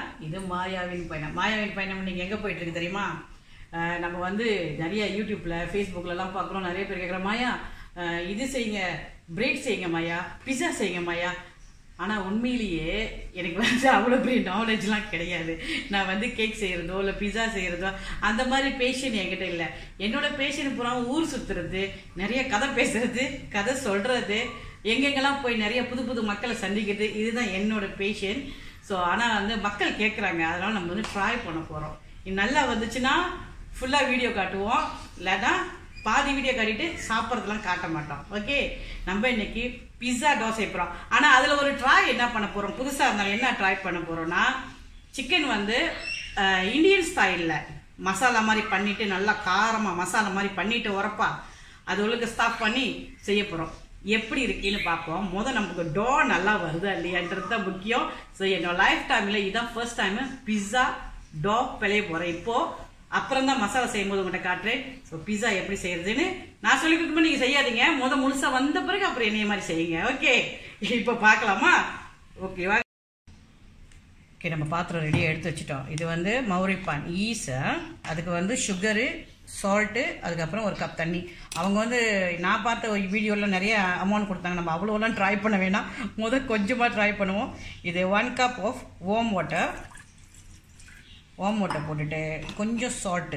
இது மாயாவின் பயணம் மாயாவின் பயணம் இன்னைக்கு எங்கே போயிட்டு இருக்கு தெரியுமா அஹ் நம்ம வந்து நிறைய யூடியூப்ல ஃபேஸ்புக்லலாம் பார்க்குறோம் நிறைய பேர் கேட்குற மாயா அஹ் இது செய்யுங்க பிரெட் செய்யுங்க மாயா பிஸா செய்யுங்க மாயா ஆனால் உண்மையிலேயே எனக்கு வந்து அவ்வளோ பெரிய நாலேஜ்லாம் கிடையாது நான் வந்து கேக் செய்கிறதோ இல்லை பிஸா செய்கிறதோ அந்த மாதிரி பேஷன் என்கிட்ட இல்லை என்னோட பேஷன் பூரா ஊர் சுற்றுறது நிறைய கதை பேசுறது கதை சொல்கிறது எங்கெங்கெல்லாம் போய் நிறைய புது புது மக்களை சந்திக்கிறது இதுதான் என்னோட பேஷன் ஸோ ஆனால் வந்து மக்கள் கேட்குறாங்க அதனால் நம்ம வந்து ட்ரை பண்ண போகிறோம் இது நல்லா வந்துச்சுன்னா ஃபுல்லாக வீடியோ காட்டுவோம் இல்லைன்னா பாதி வீடியோ காட்டிட்டு சாப்பிட்றதுலாம் காட்ட மாட்டோம் ஓகே நம்ம இன்னைக்கு பிஸா தோசை போகிறோம் ஆனால் அதில் ஒரு ட்ரை என்ன பண்ண போகிறோம் புதுசாக இருந்தாலும் என்ன ட்ரை பண்ண போகிறோம்னா சிக்கன் வந்து அஹ், இந்தியன் ஸ்டைலில் மசாலா மாதிரி பண்ணிட்டு நல்லா காரமாக மசாலா மாதிரி பண்ணிட்டு உரப்பா அது உள்ளுக்கு ஸ்டாப் பண்ணி செய்ய போகிறோம் எப்படி இருக்குன்னு பார்ப்போம் முத நமக்கு டோ நல்லா வருதா இல்லையான்றது தான் முக்கியம் ஸோ என்னோட லைஃப் டைமில் இதான் ஃபர்ஸ்ட் டைம் பிஸா டோ பிழைய போகிறேன் இப்போது அப்புறம் தான் மசாலா செய்யும் போது உங்கள்கிட்ட காட்டுறேன் ஸோ பிஸா எப்படி செய்யறதுன்னு நான் சொல்லி கொடுக்கும்போது நீங்கள் செய்யாதீங்க முத முழுசா வந்த பிறகு அப்புறம் என்னைய மாதிரி செய்யுங்க ஓகே இப்போ பார்க்கலாமா ஓகேவா ஓகே நம்ம பாத்திரம் ரெடியாக எடுத்து வச்சுட்டோம் இது வந்து மௌரிப்பான் ஈஸை அதுக்கு வந்து சுகரு சால்ட்டு அதுக்கப்புறம் ஒரு கப் தண்ணி அவங்க வந்து நான் பார்த்த ஒரு வீடியோவில் நிறைய அமௌண்ட் கொடுத்தாங்க நம்ம அவ்வளோலாம் ட்ரை பண்ண வேணாம் முதல் கொஞ்சமாக ட்ரை பண்ணுவோம் இது ஒன் கப் ஆஃப் ஓம் வாட்டர் ஓம் வாட்டர் போட்டுட்டு கொஞ்சம் சால்ட்டு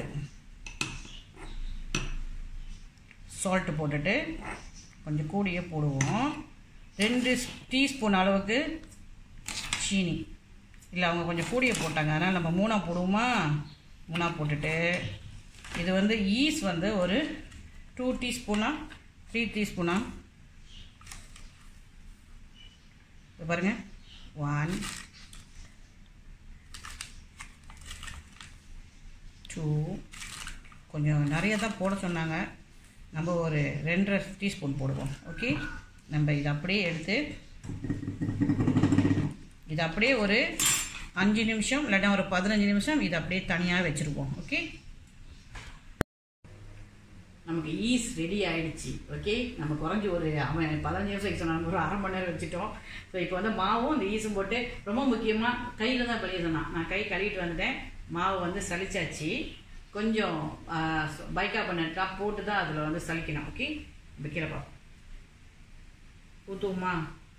சால்ட்டு போட்டுட்டு கொஞ்சம் கூடியே போடுவோம் ரெண்டு டீஸ்பூன் அளவுக்கு சீனி இல்லை அவங்க கொஞ்சம் கூடிய போட்டாங்க அதனால் நம்ம மூணாக போடுவோமா மூணாக போட்டுட்டு இது வந்து ஈஸ் வந்து ஒரு டூ டீஸ்பூனா த்ரீ டீஸ்பூனா இது பாருங்க ஒன் டூ கொஞ்சம் நிறைய தான் போட சொன்னாங்க நம்ம ஒரு ரெண்டரை டீஸ்பூன் போடுவோம் ஓகே நம்ம இதை அப்படியே எடுத்து இது அப்படியே ஒரு அஞ்சு நிமிஷம் இல்லாட்டா ஒரு பதினஞ்சு நிமிஷம் இது அப்படியே தனியாக வச்சுருப்போம் ஓகே நமக்கு ஈஸ் ரெடி ஆயிடுச்சு ஓகே நம்ம குறைஞ்சி ஒரு அவன் பதினஞ்சு நிமிஷம் வைக்க சொன்னான் ஒரு அரை மணி நேரம் வச்சுட்டோம் ஸோ இப்போ வந்து மாவும் இந்த ஈஸும் போட்டு ரொம்ப முக்கியமாக கையில் தான் பழிய சொன்னான் நான் கை கழுவிட்டு வந்துட்டேன் மாவு வந்து சலிச்சாச்சு கொஞ்சம் பைக்கா பண்ணிட்டா போட்டு தான் அதில் வந்து சலிக்கணும் ஓகே வைக்கிறப்பா ஊற்றுவோமா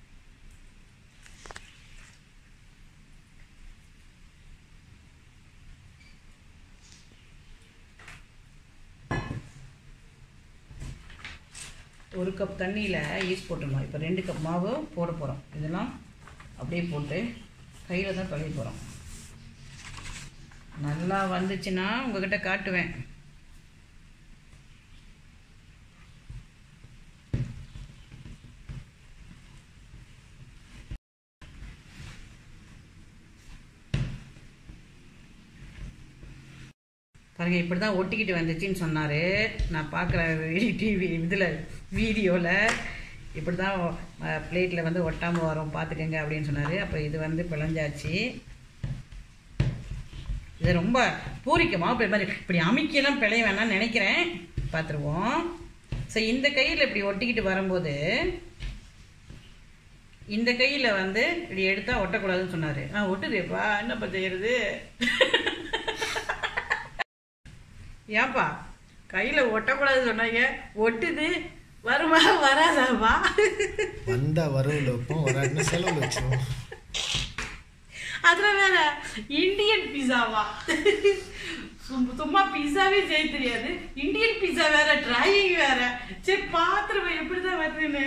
ஒரு கப் தண்ணியில் ஈஸ் போட்டுருந்தோம் இப்போ ரெண்டு கப் மாவு போட போகிறோம் இதெல்லாம் அப்படியே போட்டு கையில் தான் கழுவி போகிறோம் நல்லா வந்துச்சுன்னா உங்ககிட்ட காட்டுவேன் பாருங்க இப்படி தான் ஒட்டிக்கிட்டு வந்துச்சுன்னு சொன்னார் நான் பார்க்குற டிவி இதில் வீடியோவில் இப்படி தான் பிளேட்டில் வந்து ஒட்டாமல் வரும் பார்த்துக்கங்க அப்படின்னு சொன்னார் அப்போ இது வந்து பிளஞ்சாச்சு இது ரொம்ப பூரிக்கமாக இப்படி மாதிரி இப்படி அமைக்கலாம் பிழைய வேணாம்னு நினைக்கிறேன் பார்த்துருவோம் ஸோ இந்த கையில் இப்படி ஒட்டிக்கிட்டு வரும்போது இந்த கையில் வந்து இப்படி எடுத்தால் ஒட்டக்கூடாதுன்னு சொன்னார் ஆ ஒட்டுதேப்பா என்னப்பா செய்யறது ஏன்பா கையில் ஒட்டக்கூடாது சொன்னாங்க ஒட்டுது வருமா வராதாப்பா வந்தா வரவுல வைப்போம் வராட்டினா செலவுல வச்சிருவோம் அதுல வேற இந்தியன் பிஸாவா சும்மா சும்மா பிஸாவே செய்ய தெரியாது இந்தியன் பிஸா வேற ட்ரையிங் வேற சரி பாத்துருவேன் எப்படிதான் வருதுன்னு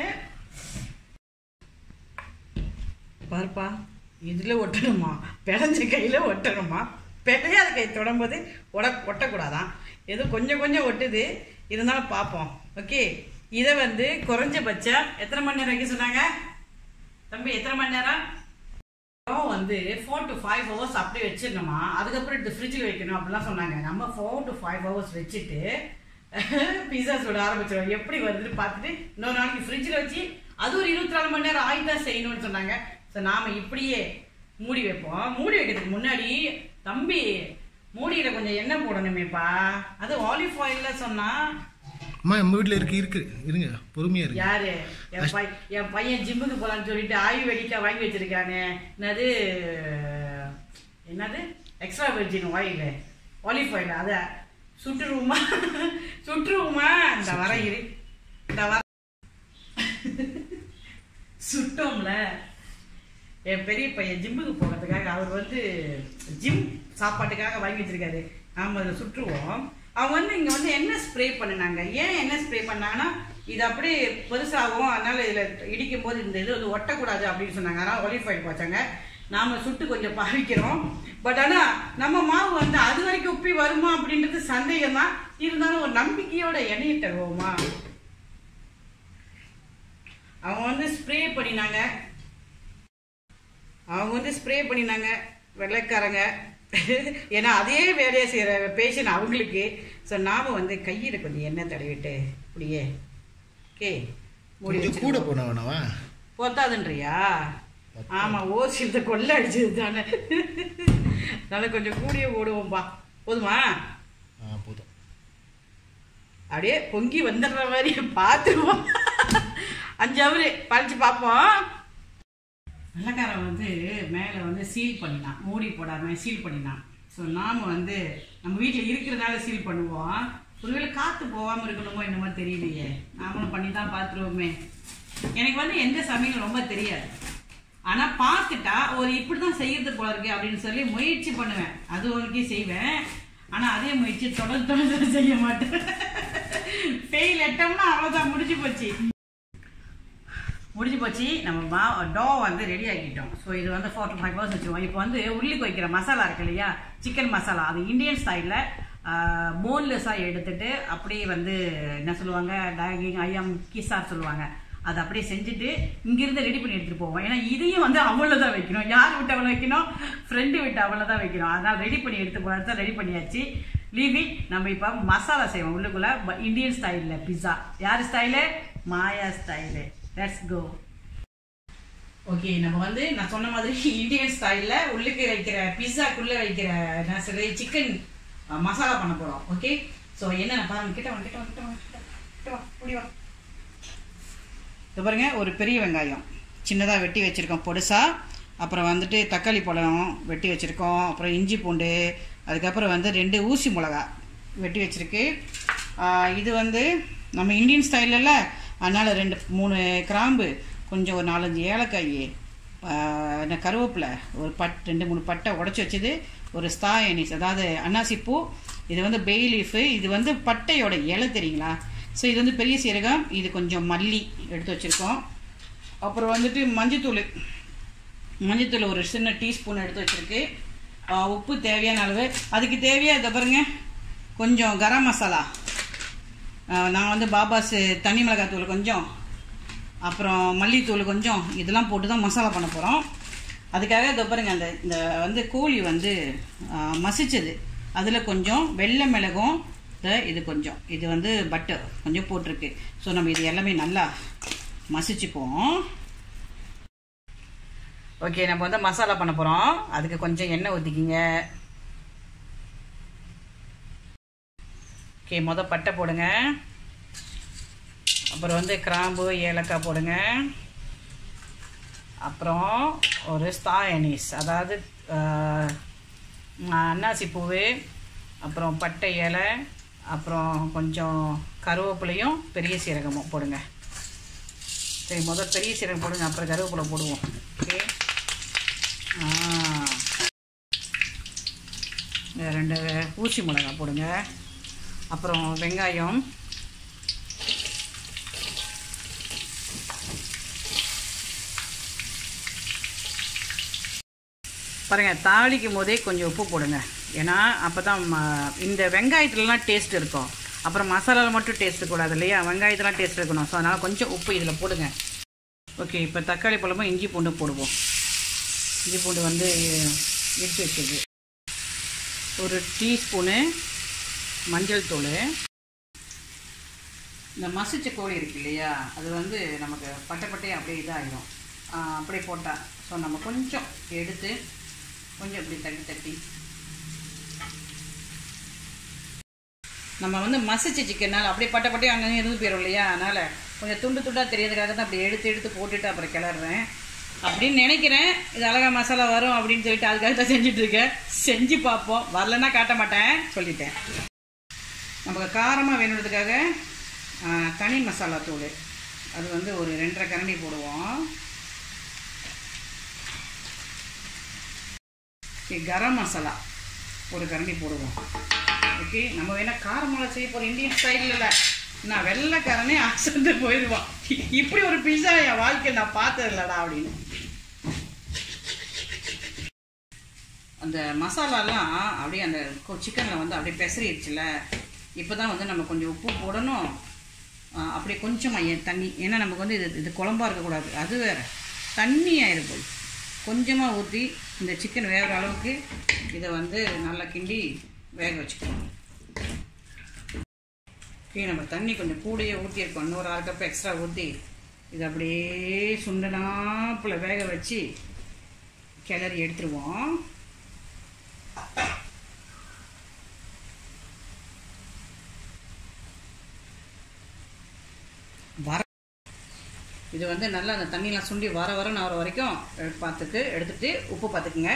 பாருப்பா இதுல ஒட்டணுமா பிழைஞ்ச கையில ஒட்டணுமா பிழையாத கை தொடும்போது ஒட ஒட்டக்கூடாதான் ஏதோ கொஞ்சம் கொஞ்சம் ஒட்டுது இருந்தாலும் பார்ப்போம் ஓகே இதை வந்து குறைஞ்சபட்சம் எத்தனை மணி நேரம் வைக்க சொன்னாங்க தம்பி எத்தனை மணி நேரம் ரவா வந்து ஃபோர் டு ஃபைவ் ஹவர்ஸ் அப்படியே வச்சிடணுமா அதுக்கப்புறம் எடுத்து ஃப்ரிட்ஜில் வைக்கணும் அப்படிலாம் சொன்னாங்க நம்ம ஃபோர் டு ஃபைவ் ஹவர்ஸ் வச்சுட்டு பிஸா சுட ஆரம்பிச்சிடும் எப்படி வருதுன்னு பார்த்துட்டு இன்னொரு நாளைக்கு ஃப்ரிட்ஜில் வச்சு அது ஒரு இருபத்தி நாலு மணி நேரம் ஆகி தான் செய்யணும்னு சொன்னாங்க ஸோ நாம் இப்படியே மூடி வைப்போம் மூடி வைக்கிறதுக்கு முன்னாடி தம்பி மூடியில கொஞ்சம் எண்ணெய் போடணுமேப்பா அது ஆலிவ் ஆயில்ல சொன்னா அம்மா நம்ம வீட்டில் இருக்கு இருக்கு இருங்க பொறுமையா இருங்க யாரு என் பை என் பையன் ஜிம்முக்கு போலான்னு சொல்லிட்டு ஆயுர்வேடிக்கா வாங்கி வச்சிருக்கானே என்னது என்னது extra virgin oil olive oil அதை சுட்டுருவோமா சுட்டுருவோமா இந்த வர இரு இந்த வர சுட்டோம்ல என் பெரிய பையன் ஜிம்முக்கு போகிறதுக்காக அவர் வந்து ஜிம் சாப்பாட்டுக்காக வாங்கி வச்சிருக்காரு நாம அதை சுற்றுவோம் அவங்க வந்து இங்கே வந்து என்ன ஸ்ப்ரே பண்ணினாங்க ஏன் என்ன ஸ்ப்ரே பண்ணாங்கன்னா இது அப்படியே பெருசாகும் அதனால இதில் இடிக்கும் போது இந்த இது வந்து ஒட்டக்கூடாது அப்படின்னு சொன்னாங்க அதனால் ஒலிஃப் ஆயில் வச்சாங்க நாம சுட்டு கொஞ்சம் பாவிக்கிறோம் பட் ஆனால் நம்ம மாவு வந்து அது வரைக்கும் உப்பி வருமா அப்படின்றது சந்தேகம் தான் இருந்தாலும் ஒரு நம்பிக்கையோட எண்ணெயை தருவோமா அவங்க வந்து ஸ்ப்ரே பண்ணினாங்க அவங்க வந்து ஸ்ப்ரே பண்ணினாங்க வெள்ளைக்காரங்க ஏன்னா அதே வேலையை செய்கிற பேஷண்ட் அவங்களுக்கு ஸோ நாம் வந்து கையில் கொஞ்சம் எண்ணெய் தடவிட்டு இப்படியே ஓகே மூடி கொஞ்சம் கூட போன வேணவா போத்தாதுன்றியா ஆமாம் ஓசி இந்த கொள்ளை அடிச்சது தானே அதனால கொஞ்சம் கூடிய ஓடுவோம்பா போதுமா ஆ போதும் அப்படியே பொங்கி வந்துடுற மாதிரி பார்த்துருவோம் அஞ்சு அவரு பழிச்சு பார்ப்போம் வெள்ளக்காரன் வந்து மேலே வந்து சீல் பண்ணினான் மூடி போடாமல் சீல் பண்ணினான் ஸோ நாம் வந்து நம்ம வீட்டில் இருக்கிறதுனால சீல் பண்ணுவோம் ஒருவேளை காற்று போகாமல் இருக்கணுமோ என்னமோ தெரியலையே நாமளும் பண்ணி தான் பார்த்துருவோமே எனக்கு வந்து எந்த சமையலும் ரொம்ப தெரியாது ஆனால் பார்த்துட்டா ஒரு இப்படி தான் செய்யறது போல இருக்கு அப்படின்னு சொல்லி முயற்சி பண்ணுவேன் அது வரைக்கும் செய்வேன் ஆனால் அதே முயற்சி தொடர்ந்து தொடர்ந்து செய்ய மாட்டேன் ஃபெயில் எட்டோம்னா அவ்வளோதான் முடிஞ்சு போச்சு முடிஞ்சு போச்சு நம்ம மா டோ வந்து ரெடி ஆக்கிட்டோம் ஸோ இது வந்து ஃபோர் டு ஃபைவ் ஹவர்ஸ் வச்சுருவோம் இப்போ வந்து உள்ளுக்கு வைக்கிற மசாலா இருக்கு இல்லையா சிக்கன் மசாலா அது இந்தியன் ஸ்டைலில் போன்லெஸ்ஸாக எடுத்துட்டு அப்படியே வந்து என்ன சொல்லுவாங்க டேகிங் ஐயம் கிசார் சொல்லுவாங்க அதை அப்படியே செஞ்சுட்டு இங்கிருந்து ரெடி பண்ணி எடுத்துகிட்டு போவோம் ஏன்னா இதையும் வந்து அவள தான் வைக்கணும் யார் விட்டு அவளை வைக்கணும் ஃப்ரெண்டு விட்டு அவளை தான் வைக்கணும் அதனால் ரெடி பண்ணி எடுத்து போகிறது ரெடி பண்ணியாச்சு லீவி நம்ம இப்போ மசாலா செய்வோம் உள்ளுக்குள்ள இந்தியன் ஸ்டைலில் பிஸா யார் style Maya style let's go okay நம்ம வந்து நான் சொன்ன மாதிரி இந்தியன் ஸ்டைலில் உள்ளுக்கு வைக்கிற பிஸாக்குள்ளே வைக்கிற நான் சொல்ல சிக்கன் மசாலா பண்ண போகிறோம் ஓகே ஸோ என்னென்ன பாருங்க கிட்ட வாங்க கிட்ட வாங்க கிட்ட வாங்க கிட்ட வா இப்படி வா இது பாருங்க ஒரு பெரிய வெங்காயம் சின்னதாக வெட்டி வச்சுருக்கோம் பொடுசாக அப்புறம் வந்துட்டு தக்காளி பழம் வெட்டி வச்சுருக்கோம் அப்புறம் இஞ்சி பூண்டு அதுக்கப்புறம் வந்து ரெண்டு ஊசி மிளகா வெட்டி வச்சுருக்கு இது வந்து நம்ம இந்தியன் ஸ்டைலில் அதனால் ரெண்டு மூணு கிராம்பு கொஞ்சம் ஒரு நாலஞ்சு ஏலக்காய் என்ன கருவேப்பிலை ஒரு பட் ரெண்டு மூணு பட்டை உடச்சி வச்சது ஒரு ஸ்தா எனிஸ் அதாவது அன்னாசி பூ இது வந்து பெய் லீஃபு இது வந்து பட்டையோட இலை தெரியுங்களா ஸோ இது வந்து பெரிய சீரகம் இது கொஞ்சம் மல்லி எடுத்து வச்சுருக்கோம் அப்புறம் வந்துட்டு மஞ்சத்தூள் மஞ்சத்தூள் ஒரு சின்ன டீஸ்பூன் எடுத்து வச்சுருக்கு உப்பு தேவையான அளவு அதுக்கு தேவையாக இதை பாருங்க கொஞ்சம் கரம் மசாலா நான் வந்து பாபாஸ் தனி மிளகாத்தூள் கொஞ்சம் அப்புறம் மல்லித்தூள் கொஞ்சம் இதெல்லாம் போட்டு தான் மசாலா பண்ண போகிறோம் அதுக்காக இதை பாருங்க அந்த இந்த வந்து கோழி வந்து மசிச்சது அதில் கொஞ்சம் வெள்ளை மிளகும் இது கொஞ்சம் இது வந்து பட்டர் கொஞ்சம் போட்டிருக்கு ஸோ நம்ம இது எல்லாமே நல்லா மசிச்சுப்போம் ஓகே நம்ம வந்து மசாலா பண்ண போகிறோம் அதுக்கு கொஞ்சம் எண்ணெய் ஊற்றிக்கிங்க ஓகே மொத பட்டை போடுங்க அப்புறம் வந்து கிராம்பு ஏலக்காய் போடுங்க அப்புறம் ஒரு ஸ்தா அனீஸ் அதாவது அன்னாசி பூவு அப்புறம் பட்டை இலை அப்புறம் கொஞ்சம் கருவேப்பிலையும் பெரிய சீரகமும் போடுங்க சரி முதல் பெரிய சீரகம் போடுங்க அப்புறம் கருவேப்பிலை போடுவோம் ஓகே ரெண்டு ஊசி மிளகாய் போடுங்க அப்புறம் வெங்காயம் பாருங்கள் தாளிக்கும் போதே கொஞ்சம் உப்பு போடுங்க ஏன்னா அப்போ தான் இந்த வெங்காயத்துலலாம் டேஸ்ட் இருக்கும் அப்புறம் மசாலாவில் மட்டும் டேஸ்ட் இருக்கக்கூடாது இல்லையா வெங்காயத்துலாம் டேஸ்ட் இருக்கணும் ஸோ அதனால் கொஞ்சம் உப்பு இதில் போடுங்க ஓகே இப்போ தக்காளி பழமும் இஞ்சி பூண்டு போடுவோம் இஞ்சி பூண்டு வந்து இடிச்சு வச்சது ஒரு டீஸ்பூனு மஞ்சள் தூள் இந்த மசிச்ச கோழி இருக்கு இல்லையா அது வந்து நமக்கு பட்டை பட்டையாக அப்படியே இதாகிடும் அப்படியே போட்டால் ஸோ நம்ம கொஞ்சம் எடுத்து கொஞ்சம் இப்படி தட்டி தட்டி நம்ம வந்து மசிச்ச சிக்கனால் அப்படியே பட்டை பட்டையும் அங்கங்கே இருந்து போயிடும் இல்லையா அதனால் கொஞ்சம் துண்டு துண்டாக தெரியறதுக்காக தான் அப்படி எடுத்து எடுத்து போட்டுட்டு அப்புறம் கிளறேன் அப்படின்னு நினைக்கிறேன் இது அழகா மசாலா வரும் அப்படின்னு சொல்லிட்டு அதுக்காக தான் செஞ்சுட்டு இருக்கேன் செஞ்சு பார்ப்போம் வரலன்னா காட்ட மாட்டேன் சொல்லிட்டேன் நமக்கு காரமாக வேணுன்றதுக்காக ஆ, தனி மசாலா தூள் அது வந்து ஒரு ரெண்டரை கரண்டி போடுவோம் ஓகே கரம் மசாலா ஒரு கரண்டி போடுவோம் ஓகே நம்ம வேணா காரமலை செய்ய போகிறோம் இந்தியன் ஸ்டைலில் நான் வெள்ளைக்காரனே அசந்து போயிடுவான் இப்படி ஒரு பிஸா என் வாழ்க்கையில் நான் பார்த்தது இல்லடா அப்படின்னு அந்த மசாலாலாம் அப்படியே அந்த சிக்கனில் வந்து அப்படியே பெசறிடுச்சுல இப்போ தான் வந்து நம்ம கொஞ்சம் உப்பு போடணும் ஆ, அப்படியே கொஞ்சமாக ஏன் தண்ணி ஏன்னா நமக்கு வந்து இது இது குழம்பா இருக்கக்கூடாது அது வேறு தண்ணி ஆயிரும் போய் கொஞ்சமாக ஊற்றி இந்த சிக்கன் வேகிற அளவுக்கு இதை வந்து நல்லா கிண்டி வேக வச்சுக்கணும் ஓகே நம்ம தண்ணி கொஞ்சம் கூடயே ஊற்றியிருக்கோம் இன்னொரு அரை கப் எக்ஸ்ட்ரா ஊற்றி இதை அப்படியே சுண்டனாப்பில் வேக வச்சு கிளறி எடுத்துருவோம் வர இது வந்து நல்லா அந்த தண்ணியெலாம் சுண்டி வர வர வர வரைக்கும் எ- பார்த்துட்டு எடுத்துட்டு உப்பு பார்த்துக்குங்க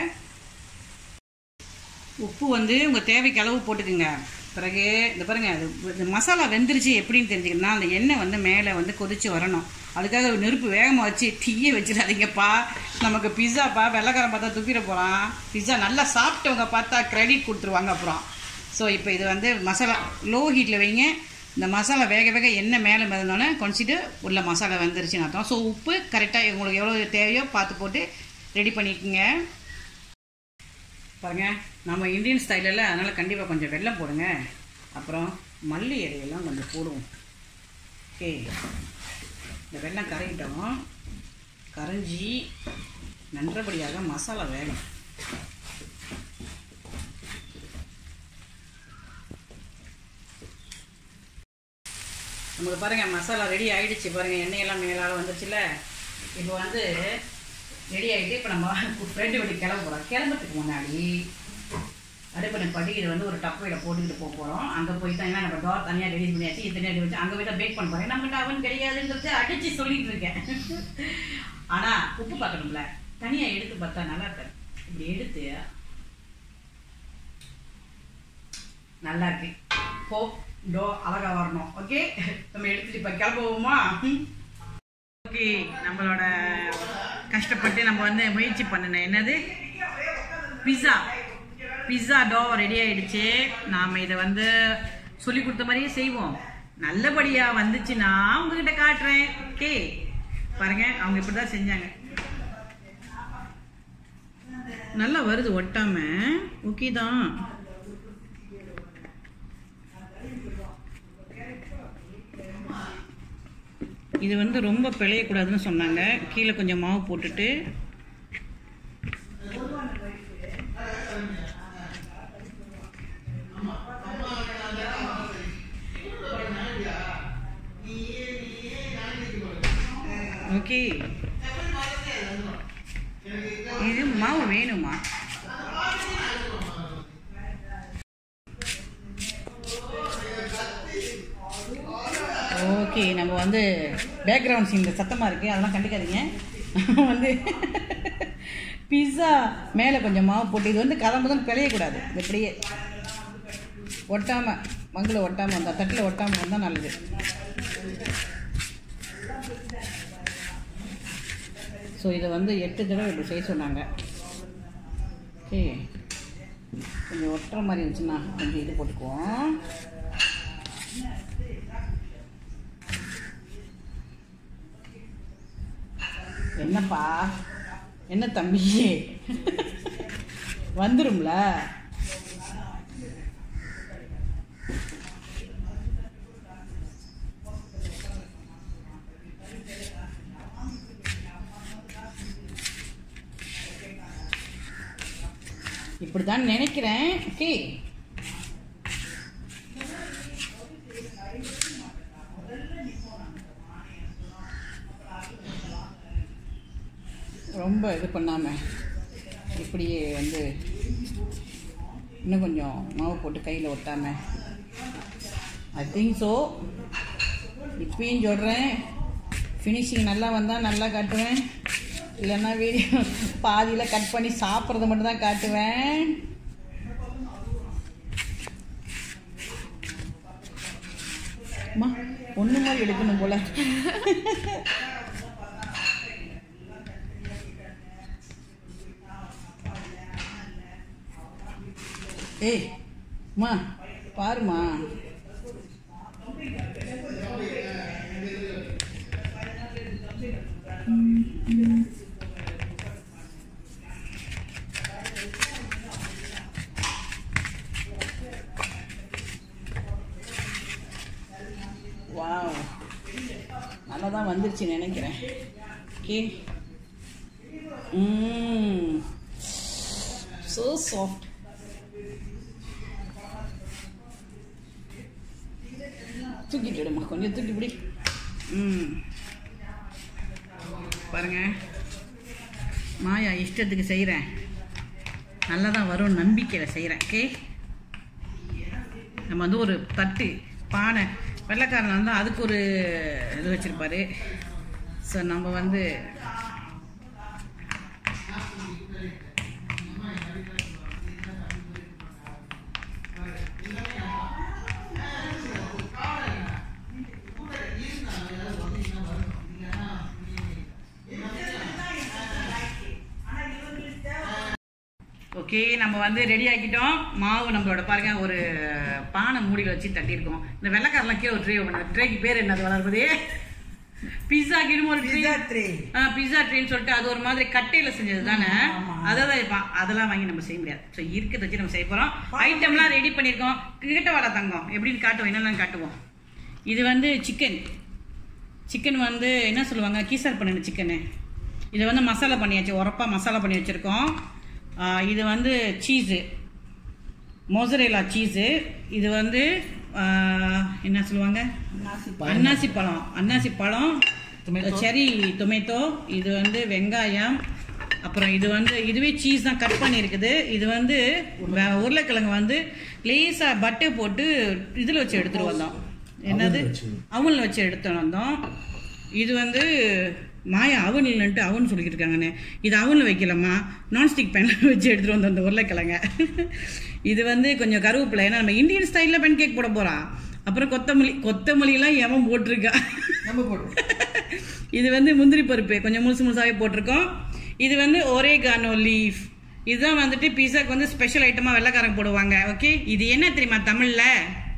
உப்பு வந்து உங்கள் தேவைக்கு அளவு போட்டுக்குங்க பிறகு இந்த பாருங்க அது இந்த மசாலா வெந்துருச்சு எப்படின்னு தெரிஞ்சுக்கணும்னா அந்த எண்ணெய் வந்து மேலே வந்து கொதிச்சு வரணும் அதுக்காக ஒரு நெருப்பு வேகமாக வச்சு தீய வச்சிடாதீங்கப்பா நமக்கு பிஸாப்பா வெள்ளைக்காரன் பார்த்தா துப்பிட போகிறான் பிஸா நல்லா சாப்பிட்டவங்க பார்த்தா கிரெடிட் கொடுத்துருவாங்க அப்புறம் ஸோ இப்போ இது வந்து மசாலா லோ ஹீட்டில் வைங்க இந்த மசாலா வேக வேக எண்ணெய் மேலே மிதந்தோன்னே கொஞ்சிட்டு உள்ள மசாலா வெந்துருச்சுன்னு அர்த்தம் ஸோ உப்பு கரெக்டாக உங்களுக்கு எவ்வளோ தேவையோ பார்த்து போட்டு ரெடி பண்ணிக்கோங்க பாருங்க நம்ம இந்தியன் ஸ்டைலில் அதனால் கண்டிப்பாக கொஞ்சம் வெல்லம் போடுங்க அப்புறம் மல்லி இலையெல்லாம் கொஞ்சம் போடுவோம் ஓகே இந்த வெல்லம் கரையிட்டோம் கரைஞ்சி நன்றபடியாக மசாலா வேகும் நமக்கு பாருங்க மசாலா ரெடி ஆயிடுச்சு பாருங்க எண்ணெயெல்லாம் மேலால வந்துருச்சுல இப்போ வந்து ரெடி ஆகிட்டு இப்போ நம்ம ஃப்ரெண்டு வீட்டுக்கு கிளம்ப போகிறோம் கிளம்புறதுக்கு முன்னாடி அடுப்பின படி இதை வந்து ஒரு டப்பையில் போட்டுக்கிட்டு போக போகிறோம் அங்கே போய் தான் நம்ம டோர் தனியாக ரெடி பண்ணியாச்சு இது தனியாக வச்சு அங்கே போய் தான் பேக் பண்ண போகிறேன் நம்மகிட்ட அவன் கிடையாதுன்றது அடித்து சொல்லிட்டு இருக்கேன் ஆனால் உப்பு பார்க்கணும்ல தனியாக எடுத்து பார்த்தா நல்லா இருக்காது இப்படி எடுத்து நல்லா இருக்கு போ டோ அழகா வரணும் ஓகே நம்ம எடுத்துட்டு இப்போ கிளம்புவோமா ஓகே நம்மளோட கஷ்டப்பட்டு நம்ம வந்து முயற்சி பண்ணின என்னது பிஸா பிஸா டோ ரெடி ஆயிடுச்சு நாம் இதை வந்து சொல்லி கொடுத்த மாதிரியே செய்வோம் நல்லபடியாக வந்துச்சுன்னா உங்ககிட்ட காட்டுறேன் ஓகே பாருங்க அவங்க இப்படி தான் செஞ்சாங்க நல்லா வருது ஒட்டாம ஓகே தான் இது வந்து ரொம்ப பிழையக்கூடாதுன்னு சொன்னாங்க கீழே கொஞ்சம் மாவு போட்டுட்டு ஓகே இது மாவு வேணுமா ஓகே நம்ம வந்து பேக்ரவுண்ட் சீன் சத்தமாக இருக்குது அதெல்லாம் கண்டுக்காதீங்க வந்து பிஸா மேலே கொஞ்சம் மாவு போட்டு இது வந்து கதை முதல் பிழையக்கூடாது இது இப்படியே ஒட்டாமல் மங்கில் ஒட்டாமல் வந்தால் தட்டில் ஒட்டாமல் வந்தால் நல்லது ஸோ இதை வந்து எட்டு தடவை இப்படி செய்ய சொன்னாங்க ஓகே கொஞ்சம் ஒட்டுற மாதிரி இருந்துச்சுன்னா கொஞ்சம் இது போட்டுக்குவோம் என்னப்பா என்ன தம்பி வந்துரும்ல இப்படிதான் நினைக்கிறேன் ஓகே ரொம்ப இது பண்ணாமல் இப்படியே வந்து இன்னும் கொஞ்சம் மாவு போட்டு கையில் ஒட்டாமல் ஐ திங்க் ஸோ இப்பயும் சொல்கிறேன் ஃபினிஷிங் நல்லா வந்தால் நல்லா காட்டுவேன் இல்லைன்னா வீடியோ பாதியில் கட் பண்ணி சாப்பிட்றத மட்டும் தான் காட்டுவேன் அம்மா ஒன்று மாதிரி எடுக்கணும் போல ஏய் அம்மா பாருமா வாவ் நல்லா தான் வந்துருச்சு நினைக்கிறேன் ஓகே ம் ஸோ சாஃப்ட் தூக்கிட்டு விடுமா கொஞ்சம் தூக்கி பிடி ம் பாருங்க மாயா இஷ்டத்துக்கு செய்கிறேன் நல்லா தான் வரும் நம்பிக்கையில் செய்கிறேன் ஓகே நம்ம வந்து ஒரு தட்டு பானை வெள்ளைக்காரன் வந்து அதுக்கு ஒரு இது வச்சுருப்பாரு ஸோ நம்ம வந்து ஓகே நம்ம வந்து ரெடி ஆக்கிட்டோம் மாவு நம்மளோட பாருங்க ஒரு பானை மூடியில் வச்சு தட்டியிருக்கோம் இந்த வெள்ளைக்காரெல்லாம் கீழே ஒரு ட்ரே ஓப்பன் ட்ரேக்கு பேர் என்னது வளர்ப்பதே பிஸா கிடும் ஒரு ட்ரே tray. பிஸா ட்ரேன்னு சொல்லிட்டு அது ஒரு மாதிரி கட்டையில செஞ்சது தானே ஆமா. அதான் இப்போ அதெல்லாம் வாங்கி நம்ம செய்ய முடியாது ஸோ இருக்கிறத வச்சு நம்ம செய்ய போகிறோம் ஐட்டம்லாம் ரெடி பண்ணியிருக்கோம் கிட்ட வர தங்கம் எப்படின்னு காட்டுவோம் என்னெல்லாம் காட்டுவோம் இது வந்து சிக்கன் சிக்கன் வந்து என்ன சொல்லுவாங்க கீசர் பண்ணின சிக்கனு இதை வந்து மசாலா பண்ணியாச்சு உரப்பா மசாலா பண்ணி வச்சுருக்கோம் இது வந்து சீஸு மொசரேலா சீஸு இது வந்து ஆ, என்ன சொல்லுவாங்க அன்னாசி பழம் அன்னாசி பழம் செரி டொமேட்டோ இது வந்து வெங்காயம் அப்புறம் இது வந்து இதுவே சீஸ் தான் கட் பண்ணியிருக்குது இது வந்து வ- உருளைக்கிழங்கு வந்து லேசாக பட்டை போட்டு இதில் வச்சு எடுத்துகிட்டு வந்தோம் என்னது அவல்ல வச்சு. அவனில் வச்சு எடுத்துட்டு வந்தோம் இது வந்து மாயா அவன் இல்லைன்ட்டு அவன் சொல்லிட்டு இருக்காங்கண்ணே இது அவனில் வைக்கலம்மா நான்ஸ்டிக் பேனில் வச்சு எடுத்துகிட்டு வந்தோம் அந்த உருளைக்கிழங்க இது வந்து கொஞ்சம் கருவேப்பிலை ஏன்னா நம்ம இந்தியன் ஸ்டைலில் பென் கேக் போட போகிறோம் அப்புறம் கொத்தமல்லி கொத்தமல்லிலாம் எவன் போட்டிருக்கா நம்ம போடுவோம் இது வந்து முந்திரி பருப்பு கொஞ்சம் முழுசு முழுசாவே போட்டிருக்கோம் இது வந்து ஒரேகானோ லீஃப் இதுதான் வந்துட்டு பீஸாக்கு வந்து ஸ்பெஷல் ஐட்டமாக வெள்ளைக்காரங்க போடுவாங்க ஓகே இது என்ன தெரியுமா தமிழில்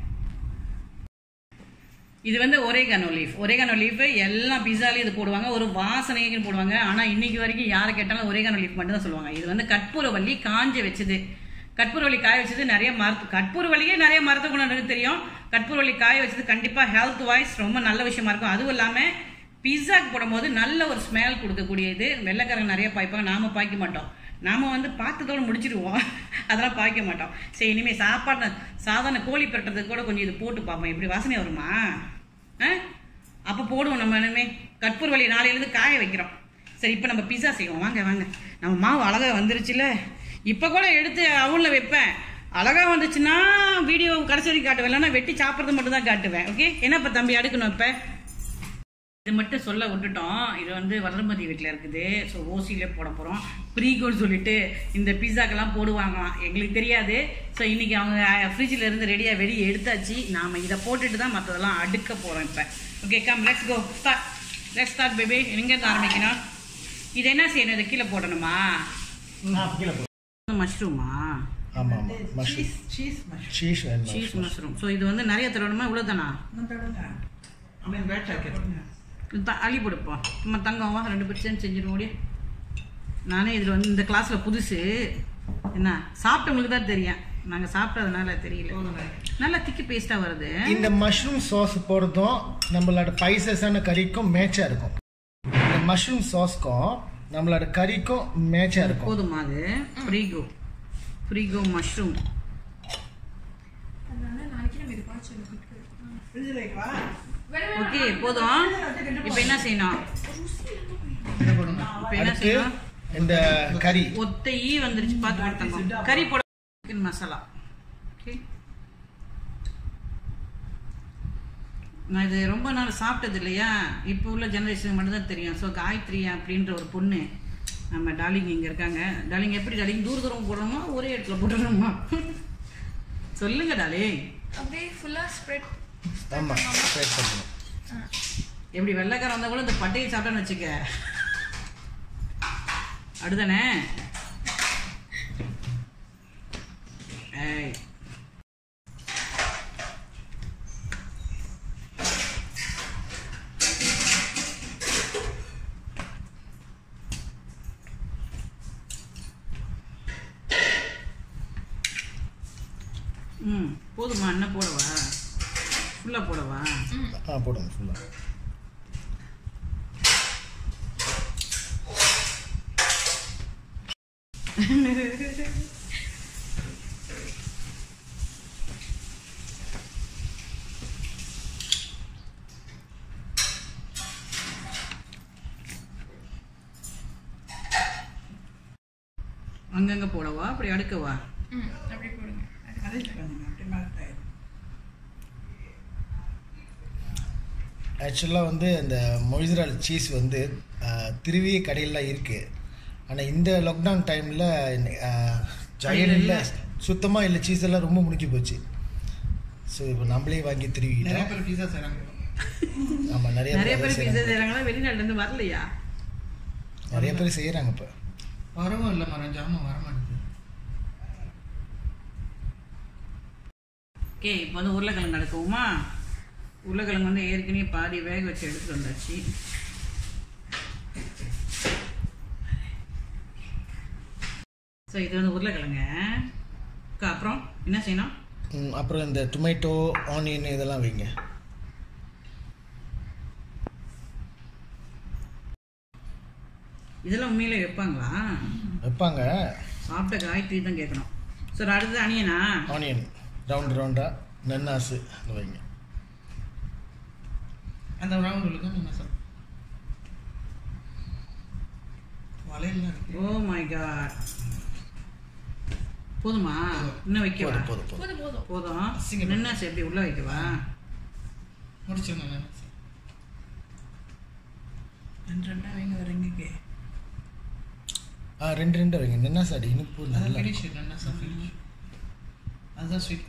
இது வந்து ஒரேகானோ லீஃப் ஒரேகானோ லீஃப் எல்லா பிஸாலையும் இது போடுவாங்க ஒரு வாசனைக்கு போடுவாங்க ஆனால் இன்னைக்கு வரைக்கும் யாரை கேட்டாலும் ஒரேகானோ லீஃப் மட்டும் தான் சொல்லுவாங்க இது வந்து கற்பூரவள்ளி காஞ்ச வச்சது கற்பூரவள்ளி காய வச்சது நிறைய மருத்து கற்பூரவள்ளியே நிறைய மருத்துவ குணம் இருக்கு தெரியும் கற்பூரவள்ளி காய வச்சது கண்டிப்பாக ஹெல்த் வைஸ் ரொம்ப நல்ல விஷயமா இருக்கும் அதுவும் இல்லாமல் பிஸாக்கு போடும்போது நல்ல ஒரு ஸ்மெல் கொடுக்கக்கூடியது வெள்ளைக்காரங்க நிறைய பாய்ப்பாங்க நாம பாய்க்க மாட்டோம் நாம வந்து பார்த்ததோட முடிச்சிடுவோம் அதெல்லாம் பாய்க்க மாட்டோம் சரி இனிமே சாப்பாடு சாதாரண கோழி பெறட்டுறதுக்கு கூட கொஞ்சம் இது போட்டு பார்ப்போம் எப்படி வாசனை வருமா ஆ அப்போ போடுவோம் நம்ம இனிமே கற்பூர் வழி நாளையிலேருந்து காய வைக்கிறோம் சரி இப்போ நம்ம பிஸா செய்வோம் வாங்க வாங்க நம்ம மாவு அழகா வந்துருச்சுல இப்போ கூட எடுத்து அவனில் வைப்பேன் அழகா வந்துச்சுன்னா வீடியோ கடைசி வரைக்கும் காட்டுவேன் இல்லைன்னா வெட்டி சாப்பிட்றது மட்டும் தான் காட்டுவேன் ஓகே என்ன இப்போ தம்பி அடுக்கணும் இப்போ இது மட்டும் சொல்ல விட்டுட்டோம் இது வந்து வளர்மதி வீட்டில் இருக்குது ஸோ ஓசியிலே போட போகிறோம் ப்ரீகோன்னு சொல்லிட்டு இந்த பீஸாக்கெல்லாம் போடுவாங்களாம் எங்களுக்கு தெரியாது ஸோ இன்னைக்கு அவங்க ஃப்ரிட்ஜில் இருந்து ரெடியாக வெளியே எடுத்தாச்சு நாம் இதை போட்டுட்டு தான் மற்றதெல்லாம் அடுக்க போகிறோம் இப்போ okay come let's go start let's start baby எங்கேருந்து ஆரம்பிக்கணும் இது என்ன செய்யணும் இதை கீழே போடணுமா கீழே போ. மஷ்ரூமா ஆமா ஆமா மஷ்ரூம் சீஸ் மஷ்ரூம் சீஸ் வேணும் சீஸ் மஷ்ரூம் ஸோ இது வந்து நிறைய தரணுமா இவ்வளோ தானா I mean, red jacket. அள்ளி கொடுப்போம் நம்ம தங்கம் வா ரெண்டு பேரும் சேர்ந்து செஞ்சிருவோம் முடியும் நானே இதில் வந்து இந்த கிளாஸில் புதுசு என்ன சாப்பிட்டவங்களுக்கு தான் தெரியும் நாங்கள் சாப்பிட்டதுனால தெரியல நல்லா திக்கி பேஸ்ட்டாக வருது இந்த மஷ்ரூம் சாஸ் போடுறதும் நம்மளோட பைசஸான கறிக்கும் மேட்சா இருக்கும் இந்த மஷ்ரூம் சாஸ்க்கும் நம்மளோட கறிக்கும் மேட்சா இருக்கும் போதுமா அது ஃப்ரீகோ ஃப்ரீகோ மஷ்ரூம் Fridge ல வைக்கவா? ஓகே போதும் இப்போ என்ன செய்யணும் இப்போ என்ன அடுத்து செய்யணும் இந்த கறி ஒத்த ஈ வந்துருச்சு பார்த்து பார்த்தாங்க கறி போட சிக்கன் மசாலா ஓகே நான் இது ரொம்ப நாள் சாப்பிட்டது இல்லையா இப்போ உள்ள ஜெனரேஷன் மட்டும் தான் தெரியும் ஸோ காயத்ரி அப்படின்ற ஒரு பொண்ணு நம்ம டார்லிங் இங்கே இருக்காங்க டார்லிங் எப்படி டார்லிங் தூர தூரம் போடணுமா ஒரே இடத்துல போட்டுடணுமா சொல்லுங்க டார்லிங் அப்படியே ஃபுல்லா ஸ்ப்ரெட் ஆமாம் ஸ்ப்ரெட் பண்ணணும் எப்படி வெள்ளைக்காரன் வந்தா கூட இந்த பட்டையை சாப்பிட்டேன்னு வச்சுக்க அடுதானே ஏய் ம் போதுமா என்ன போடவா ஃபுல்லாக போடவா ஆ போடுங்க ஃபுல்லாக அங்கங்க போடவா அப்படி அடுக்கவா ம் அப்படி போடுங்க அது அரேஞ்ச் பண்ணுங்க அப்படி மெல்ட் ஆயிடும் ஆக்சுவலாக வந்து அந்த மொய்சரால் சீஸ் வந்து ஆஹ், திருவிய கடையிலாம் இருக்குது ஆனால் இந்த லாக்டவுன் டைமில் ஜெயலில் சுத்தமாக இல்லை சீஸ் எல்லாம் ரொம்ப முடிஞ்சு போச்சு ஸோ இப்போ நம்மளே வாங்கி நிறைய திருவிட்டோம் பேர் பீஸா செய்கிறாங்க ஆமாம் நிறைய நிறைய பேர் பேர் பிஸா செய்கிறாங்க செய்கிறாங்களா வெளிநாட்டுல இருந்து வரலையா நிறைய பேர் செய்கிறாங்க இப்போ வரவும் இல்லை மரம் ஜாமான் வர மாட்டேங்குது ஓகே இப்போ வந்து உருளைக்கிழங்கு அடுக்குவோமா உருளைக்கிழங்கு வந்து ஏற்கனவே பாதி வேக வச்சு எடுத்துட்டு வந்தாச்சு ஸோ இது வந்து உருளைக்கிழங்க அக்கா, அப்புறம் என்ன செய்யணும் ம், அப்புறம் இந்த டொமேட்டோ ஆனியன் இதெல்லாம் வைங்க இதெல்லாம் உண்மையிலே வைப்பாங்களா வைப்பாங்க சாப்பிட்ட காயத்ரி தான் கேட்கணும் சார் அடுத்தது அணியனா ஆனியன் ரவுண்ட் ரவுண்டாக நன்னாசு அது வைங்க அந்த ரவுண்ட் இழுக்க நீங்கள் சார் வலையெல்லாம் இருக்கு ஓ மை காட் போதுமா இன்னும் வைக்கவா போதும் போதும் போதும் போதும் போதும் போதும் அசிங்கம். நின்னாச்சு எப்படி உள்ள வைக்கவா முடிச்சிருங்க நான் ரெண்டு ரெண்டா வைங்க வரீங்க ஆ ரெண்டு ரெண்டு வைங்க நன்னாசு அடி இனிப்பு அதான் நல்லா ஃபினிஷ் என்ன சார் ஃபினிஷ் அதுதான் ஸ்வீட்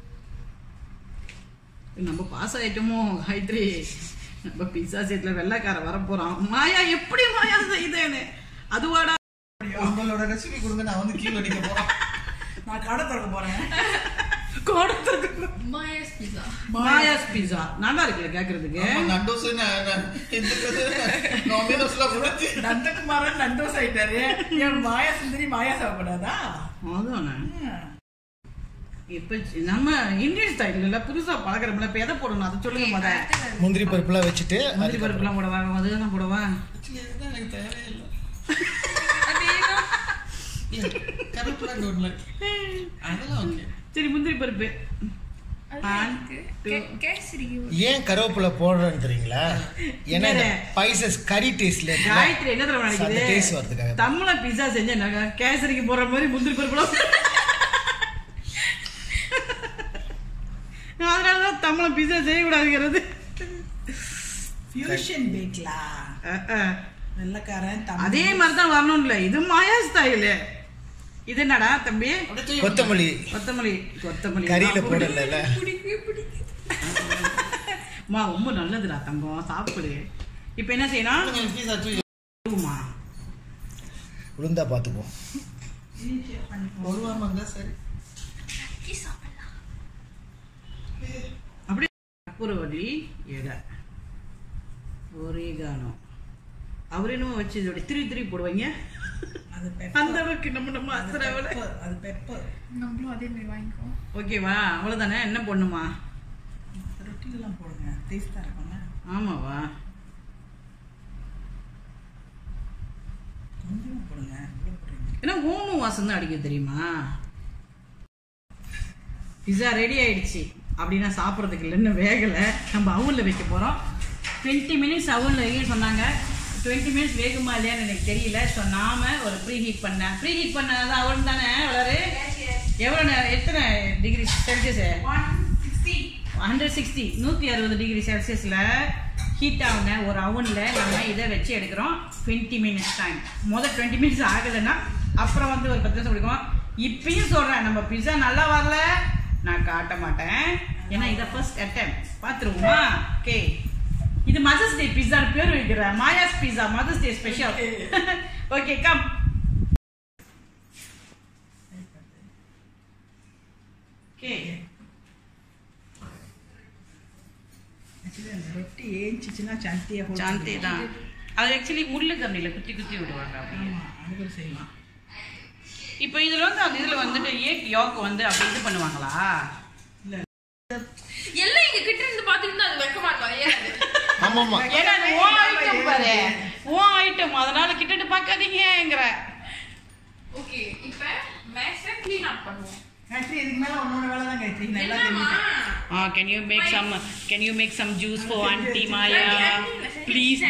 நம்ம பாஸ் ஆயிட்டோமோ காயத்ரி நம்ம பிஸா செட்ல வெள்ளைக்கார வர போறான் மாயா எப்படி மாயா செய்தேன்னு அதுவாடா உங்களோட ரெசிபி கொடுங்க நான் வந்து கீழே அடிக்க போறேன் நான் கடை திறக்க போறேன் கொடுத்துருக்கு மாயாஸ் பிஸா மாயாஸ் பிஸா நல்லா இருக்குல்ல கேக்குறதுக்கு நண்டோஸ் நாமினஸ்லாம் முடிச்சு நந்தகுமாரன் நண்டோஸ் ஆயிட்டாரு என் மாயா சுந்தரி மாயா சாப்பிடாதா அதானே இப்ப நம்ம இந்தியன் ஸ்டைல்ல புதுசா பழகிறோம்ல இப்ப எதை போடணும் அதை சொல்லுங்க முத முந்திரி பருப்புலாம் வச்சுட்டு முந்திரி அதுக்கப்புறம் பருப்புலாம் போடவா மதுதான் போடவா எனக்கு தேவையில்லை அதேதான் கருப்புலாம் டோன்ல அதெல்லாம் ஓகே சரி முந்திரி பருப்பு அது One, இருக்கு two. கே- கேசரி ஏன் கருவேப்பிலை போடுறேன்னு தெரியுங்களா ஏன்னா இந்த வேற. ஸ்பைசஸ் கறி டேஸ்ட்ல காயத்ரி என்ன தெரியுமா அந்த நினைக்குது டேஸ்ட் வரதுக்காக தமிழ பிஸா செஞ்சேன் கேசரிக்கு போடுற மாதிரி முந்திரி பருப்புலாம் அதனாலதான் தமிழ பிஸா செய்யக்கூடாதுங்கிறது ஃபியூஷன் பேக்லா அஹ், அஹ். வெள்ளக்காரன் அதே மாதிரி தான் வரணும்ல இது மாயா ஸ்டைலு இது என்னடா தம்பி கொத்தமல்லி கொத்தமல்லி கொத்தமல்லி கறியில நான் போடல பிடிக்கவே பிடிக்குது அம்மா ரொம்ப நல்லதுடா தங்கம் சாப்பிடு இப்போ என்ன செய்யணும் பீஸா தூக்கி உருமா. உளுந்தா பார்த்துக்குவோம் ஒரு வாரம் இருந்தா சரி நக்கி சாப்பிடலாம் அப்படியே கற்பூரவள்ளி எடை ஒரேகானோ அவர் என்னமோ வச்சு இதோட திரி திரி போடுவாங்க அது அந்த அளவுக்கு நம்ம நம்ம அசுரவளை பெப்பர் அது பெப்பர் நம்மளும் அதே மாதிரி வாங்கிக்குவோம் ஓகேவா அவ்வளோதானே என்ன பண்ணுமா ரொட்டிலெல்லாம் போடுங்க டேஸ்டாக இருக்கும்ல ஆமாவா கொஞ்சமாக போடுங்க இவ்வளோ போடுறீங்க ஏன்னா ஓம வாசம் தான் அடிக்க தெரியுமா பிஸா ரெடி ஆயிடுச்சு அப்படின்னா சாப்பிட்றதுக்கு இல்லைன்னு வேகலை நம்ம அவனில் வைக்க போகிறோம் டுவெண்ட்டி மினிட்ஸ் அவனில் வைக்க சொன்னாங்க டுவெண்ட்டி மினிட்ஸ் வேகுமா இல்லையான்னு எனக்கு தெரியல ஸோ நாம ஒரு ப்ரீ ஹீட் பண்ணேன் ப்ரீ ஹீட் பண்ணது அவன் தானே வளரு எவ்வளோ நேரம் எத்தனை டிகிரி செல்சியஸ் ஹண்ட்ரட் சிக்ஸ்டி நூற்றி அறுபது டிகிரி செல்சியஸில் ஹீட் ஆகுன ஒரு அவனில் நம்ம இதை வச்சு எடுக்கிறோம் டுவெண்ட்டி மினிட்ஸ் டைம் முதல் டுவெண்ட்டி மினிட்ஸ் ஆகலைன்னா அப்புறம் வந்து ஒரு பத்து நிமிஷம் கொடுக்கும் இப்பயும் சொல்கிறேன் நம்ம பிஸா நல்லா வரல நான் காட்ட மாட்டேன் ஏன்னா இதை ஃபர்ஸ்ட் அட்டம் பார்த்துருவோமா ஓகே இது மதர்ஸ் டே பிஸா பேர் வைக்கிறேன் Maya's pizza mother's day special okay come okay Actually, அந்த ரொட்டி ஏஞ்சிச்சுன்னா சந்தியா hold சாந்தி தான் பண்ணிக்கலாம். அது ஆக்சுவலி முள்ளு கம்மியில் குத்தி குத்தி விடுவாங்க அப்படி ஆமா அது கூட செய்யலாம் இப்போ இதில் வந்து அந்த இதில் வந்துட்டு ஏக் யோக் வந்து அப்படி இது பண்ணுவாங்களா எல்லாம் எங்க கிட்ட இருந்து பாத்துக்கிட்டு அது வைக்க மாட்டோம் ஏன் அது? ஆமாம் ஆமாம் ஏன்னா அது ஓ ஐட்டம் பாரு ஓ ஐட்டம் அதனால கிட்டட்டு பார்க்காதீங்கங்கிற ஓகே இப்ப மேக்ஸா க்ளீன் அப் பண்ணுவோம் காயத்ரி இதுக்கு மேல உன்னோட வேலை தான் காயத்ரி நான் எல்லாம் என்னம்மா? தெரிஞ்சுட்டேன் ah can you make some can you make some juice for auntie Maya please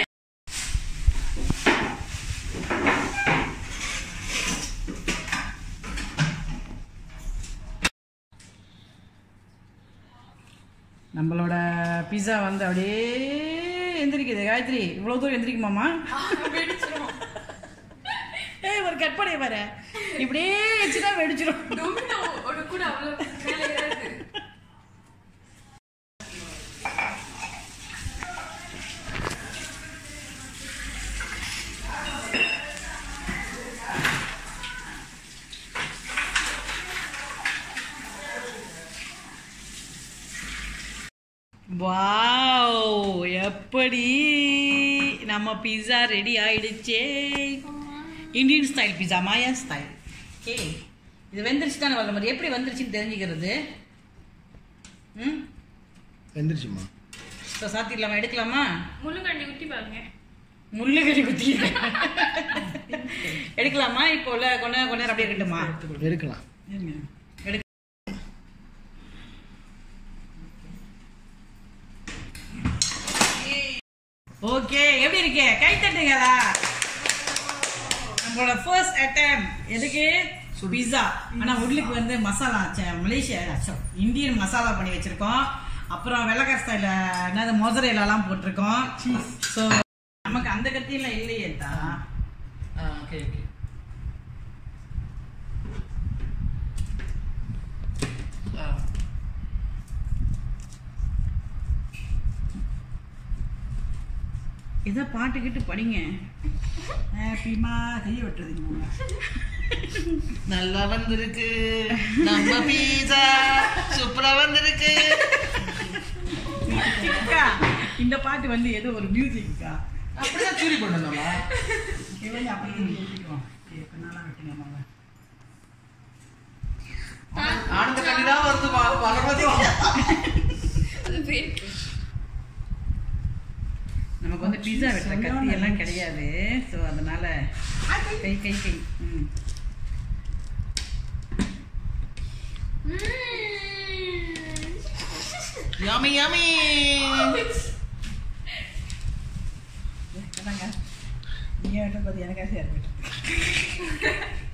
நம்மளோட பிஸா வந்து அப்படியே எந்திரிக்குது காயத்ரி இவ்வளோ தூரம் எந்திரிக்குமாமா வெடிச்சிரும் ஏய் ஒரு கற்பனை பாரு இப்படியே வச்சுனா வெடிச்சிடும் டொமினோ ஒரு கூட அவ்வளவு மேலே ஏறாது வாவ் எப்படி நம்ம பிஸா ரெடி ஆயிடுச்சே Indian style pizza Maya style okay இது வெந்துருச்சு தானே வர மாதிரி எப்படி வந்துருச்சுன்னு தெரிஞ்சுக்கிறது ம் எந்திரிச்சுமா இப்போ சாத்திடலாமா எடுக்கலாமா முள்ளுங்கண்டி குத்தி பாருங்க முள்ளுகடி குத்தி எடுக்கலாமா இப்போ உள்ள கொஞ்ச நேரம் கொஞ்ச நேரம் அப்படியே இருக்கட்டுமா எடுக்கலாம் இருங்க. எடு ஓகே எப்படி இருக்கே கை தட்டுங்களா நம்மளோட ஃபர்ஸ்ட் அட்டம் எதுக்கு பிஸா ஆனா உள்ளுக்கு வந்து மசாலா ச்சே, மலேசியா அச்சோ, இந்தியன் மசாலா பண்ணி வச்சிருக்கோம் அப்புறம் வெள்ளக்கார ஸ்டைல என்னது மொசரேலாம் போட்டிருக்கோம் ஸோ நமக்கு அந்த கத்தியெல்லாம் இல்லையே தான் ஓகே ஓகே ஏதோ பாட்டுக்கிட்டு படிங்க ஹாப்பிமா செய்ய விட்டுறதுங்க நல்லா வந்திருக்கு நம்ம பீஸா சூப்பரா வந்திருக்கு அக்கா, இந்த பாட்டு வந்து ஏதோ ஒரு மியூசிக்கா அப்படிதான் சூரி பண்ணணும்ல இவங்க அப்படி ஊற்றிக்குவோம் இப்போ நல்லா வெட்டுங்க மாமா ஆனந்த கண்ணி தான் வருது பா- பகவதி அது பேர் நமக்கு வந்து பீஸா வெட்டுற கத்தி எல்லாம் கிடையாது ஸோ அதனால கை கை கை ம் யமி யமி என்னங்க நீங்க வெட்டும் போது எனக்கு ஆசையாக இருக்கு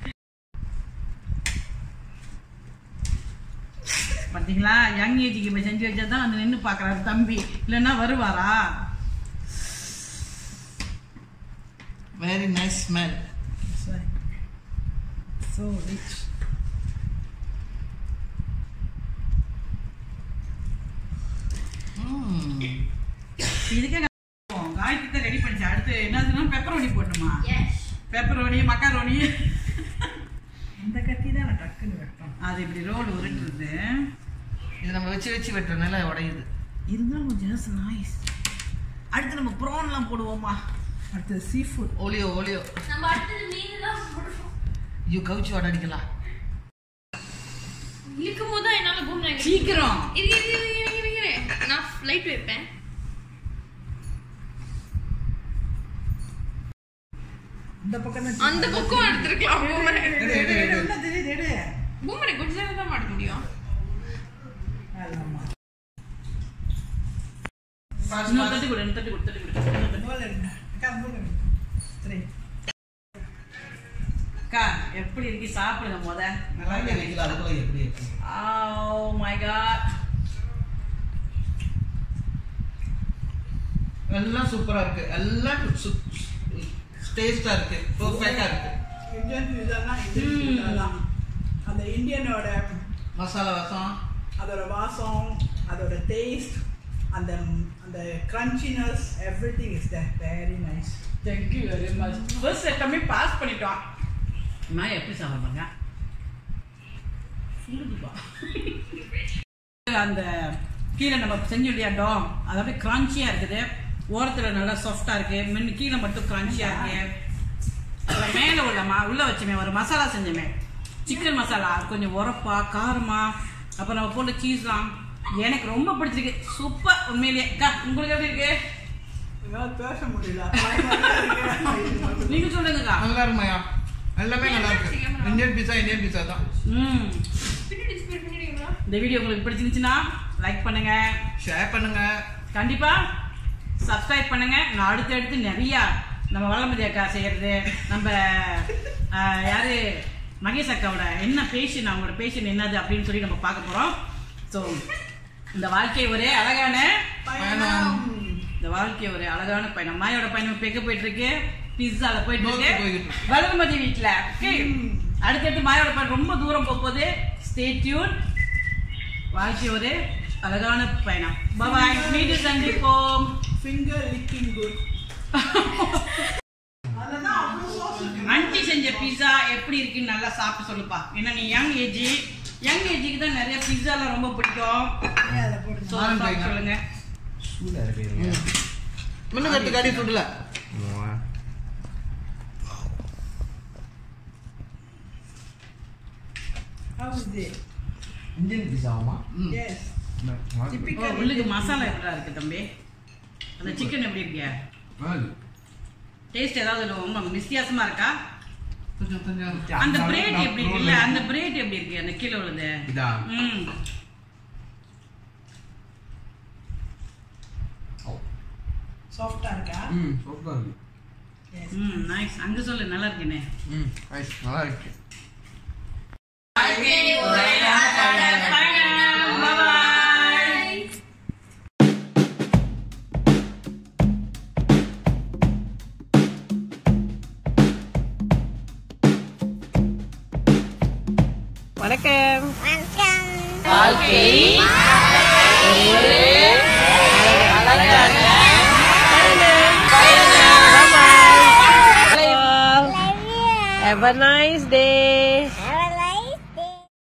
பார்த்தீங்களா யங் ஏஜுக்கு இப்போ செஞ்சு வச்சா தான் வந்து நின்று பார்க்குறாரு தம்பி இல்லைன்னா வருவாரா very nice smell so rich இதுக்கே காய்க்கு தான் ரெடி பண்ணிச்சு அடுத்து என்னதுன்னா பெப்பரோனி போடணுமா எஸ் பெப்பரோனி மக்காரோனி இந்த கத்தி தான் நான் டக்குன்னு வெட்டோம் அது இப்படி ரோல் உருட்டுறது இது நம்ம வச்சு வச்சு வெட்டுறதுனால உடையுது இருந்தாலும் ஜஸ்ட் நைஸ் அடுத்து நம்ம ப்ரான்லாம் போடுவோமா அடுத்தது சீ ஃபுட் ஓலியோ ஓலியோ நம்ம அடுத்தது மீன் தான் போடுவோம் ஐயோ கவுச்சு வாட அடிக்கலாம் இழுக்கும் போது தான் என்னால பூமி சீக்கிரம் இது இது இது இது இது இது நான் லைட் வைப்பேன் இந்த பக்கம் தான் அந்த பக்கம் எடுத்துருக்கலாம் பூமரை எடு, எடு, எடு, என்ன தெரியுது எடு பூமரை கொஞ்ச நேரம் தான் மாட்ட முடியும் ஆமா இன்னொரு தட்டு கொடு இன்னொரு தட்டு கொடு தட்டு கொடு இன்னொரு தட்டு. போல எடுங்க அக்கா போல எடுங்க சரி அக்கா எப்படி இருக்கு சாப்பிடுங்க முத நல்லா இருக்கு அதுக்குள்ள எப்படி ஓ மை காட் எல்லாம் சூப்பரா இருக்கு எல்லாம் டேஸ்டா இருக்கு பர்ஃபெக்டா இருக்கு இந்தியன் பீஸானா இந்தியன் பீஸா தான் அந்த இந்தியனோட மசாலா வாசம் அதோட வாசம் அதோட டேஸ்ட் அந்த அந்த crunchiness everything is there very nice thank you very much first செட்டமே பாஸ் பண்ணிட்டோம் நான் எப்படி சாப்பிட்றாங்க அந்த கீழே நம்ம செஞ்சு விளையாண்டோம் அது அப்படியே கிரான்ச்சியாக இருக்குது ஓரத்தில் நல்லா சாஃப்டாக இருக்குது மின் கீழே மட்டும் கிரான்ச்சியாக இருக்கு அப்புறம் மேலே உள்ள மா உள்ளே வச்சோமே ஒரு மசாலா செஞ்சோமே சிக்கன் மசாலா அது கொஞ்சம் உரப்பா காரமா அப்புறம் நம்ம போட்ட சீஸ்லாம் எனக்கு ரொம்ப பிடிச்சிருக்கு சூப்பர் உண்மையிலேயே அக்கா உங்களுக்கு எப்படி இருக்கு என்னால் பேச முடியல பயமா இருக்கு. நீங்க சொல்லுங்கக்கா நல்லா இருக்குமாயா எல்லாமே நல்லா இருக்கு இந்தியன் பீஸா இந்தியன் பீஸா தான் ம் பின்னாடி display பண்ணிடுறீங்களா? இந்த வீடியோ உங்களுக்கு பிடிச்சிருந்துச்சுன்னா லைக் பண்ணுங்க ஷேர் பண்ணுங்க கண்டிப்பா சப்ஸ்கிரைப் பண்ணுங்க நான் அடுத்து அடுத்து நிறைய நம்ம வளமதி அக்கா செய்யறது நம்ம ஆஹ், யாரு மகேஷ் அக்காவோட என்ன பேஷன் அவங்களோட பேஷன் என்னது அப்படின்னு சொல்லி நம்ம பார்க்க போறோம் ஸோ இந்த வாழ்க்கை ஒரே அழகான பயணம் இந்த வாழ்க்கை ஒரு அழகான பயணம் மாயோட பயணம் இப்போ எங்க போயிட்டு இருக்கு பிஸால போயிட்டு நோக்கி இருக்கு போய்கிட்டு இருக்கு. வளர்மதி வீட்டுல ஓகே அடுத்தடுத்து மாயோட பயணம் ரொம்ப தூரம் போக போகுது ஸ்டே டியூன் வாழ்க்கை ஒரு அழகான பயணம் பாய் மீண்டும் சந்திப்போம் ஃபிங்கர் லிக்கிங் குட் அதுதான் அவ்வளோ சாஸ் இருக்கு ஆண்டி செஞ்ச பீஸா எப்படி இருக்குன்னு நல்லா சாப்பிட்டு சொல்லுப்பா ஏன்னா நீ யங் ஏஜ் யங் ஏஜுக்கு தான் நிறைய பீஸாலாம் ரொம்ப பிடிக்கும் ஏன் அதை போடுங்க So, ஆரம்பிங்க. சாப்பிட்டு சொல்லுங்க சூடாக இருக்கு இன்னும் கட்டு கறி சுடல How is it? இந்தியன் பீஸாவாமா ம். Yes. ஓ, Typical உள்ளுக்கு Indian மசாலா pizza. எப்படா இருக்கு தம்பி அந்த சிக்கன் எப்படி இருக்கு டேஸ்ட் ஏதாவது ரொம்ப வித்தியாசமா இருக்கா கொஞ்சம் கொஞ்சம் அந்த பிரெட் எப்படி இருக்குல்ல அந்த பிரெட் எப்படி இருக்கு அந்த கீழே உள்ளது இதா ம் Soft-ஆ இருக்கா? ம் சூப்பரா இருக்கு Yes. ம் நைஸ் அங்க சொல்லு நல்லா இருக்குண்ணே ம் நைஸ் நல்லா இருக்கு வணக்கம் Have a nice day.